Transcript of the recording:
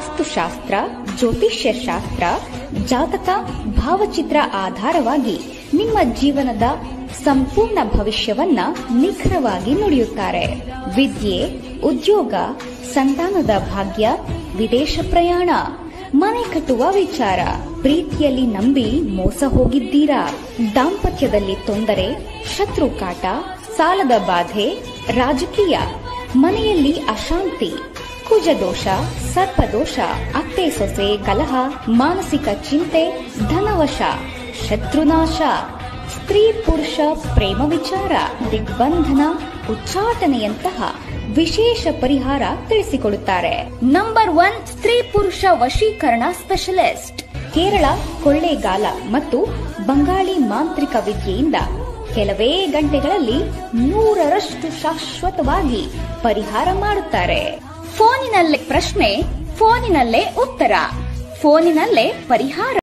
ವಾಸ್ತುಶಾಸ್ತ್ರ ಜ್ಯೋತಿಷ್ಯ ಶಾಸ್ತ್ರ ಜಾತಕ ಭಾವಚಿತ್ರ ಆಧಾರವಾಗಿ ನಿಮ್ಮ ಜೀವನದ ಸಂಪೂರ್ಣ ಭವಿಷ್ಯವನ್ನ ನಿಖರವಾಗಿ ನುಡಿಯುತ್ತಾರೆ ವಿದ್ಯೆ ಉದ್ಯೋಗ ಸಂತಾನದ ಭಾಗ್ಯ ವಿದೇಶ ಪ್ರಯಾಣ ಮನೆ ಕಟ್ಟುವ ವಿಚಾರ ಪ್ರೀತಿಯಲ್ಲಿ ನಂಬಿ ಮೋಸ ಹೋಗಿದ್ದೀರಾ ದಾಂಪತ್ಯದಲ್ಲಿ ತೊಂದರೆ ಶತ್ರು ಕಾಟ ಸಾಲದ ಬಾಧೆ ರಾಜಕೀಯ ಮನೆಯಲ್ಲಿ ಅಶಾಂತಿ ಕುಜದೋಷ ಸರ್ಪದೋಷ ಅತ್ತೆ ಸೊಸೆ ಕಲಹ ಮಾನಸಿಕ ಚಿಂತೆ ಧನವಶ ಶತ್ರುನಾಶ ಸ್ತ್ರೀ ಪುರುಷ ಪ್ರೇಮ ವಿಚಾರ ದಿಗ್ಬಂಧನ ಉಚ್ಚಾಟನೆಯಂತಹ ವಿಶೇಷ ಪರಿಹಾರ ತಿಳಿಸಿಕೊಡುತ್ತಾರೆ ನಂಬರ್ ಒನ್ ಸ್ತ್ರೀ ಪುರುಷ ವಶೀಕರಣ ಸ್ಪೆಷಲಿಸ್ಟ್ ಕೇರಳ ಕೊಳ್ಳೇಗಾಲ ಮತ್ತು ಬಂಗಾಳಿ ಮಾಂತ್ರಿಕ ವಿದ್ಯೆಯಿಂದ ಕೆಲವೇ ಗಂಟೆಗಳಲ್ಲಿ ನೂರರಷ್ಟು ಶಾಶ್ವತವಾಗಿ ಪರಿಹಾರ ಮಾಡುತ್ತಾರೆ ಫೋನಿನಲ್ಲೇ ಪ್ರಶ್ನೆ ಫೋನಿನಲ್ಲೇ ಉತ್ತರ ಫೋನಿನಲ್ಲೇ ಪರಿಹಾರ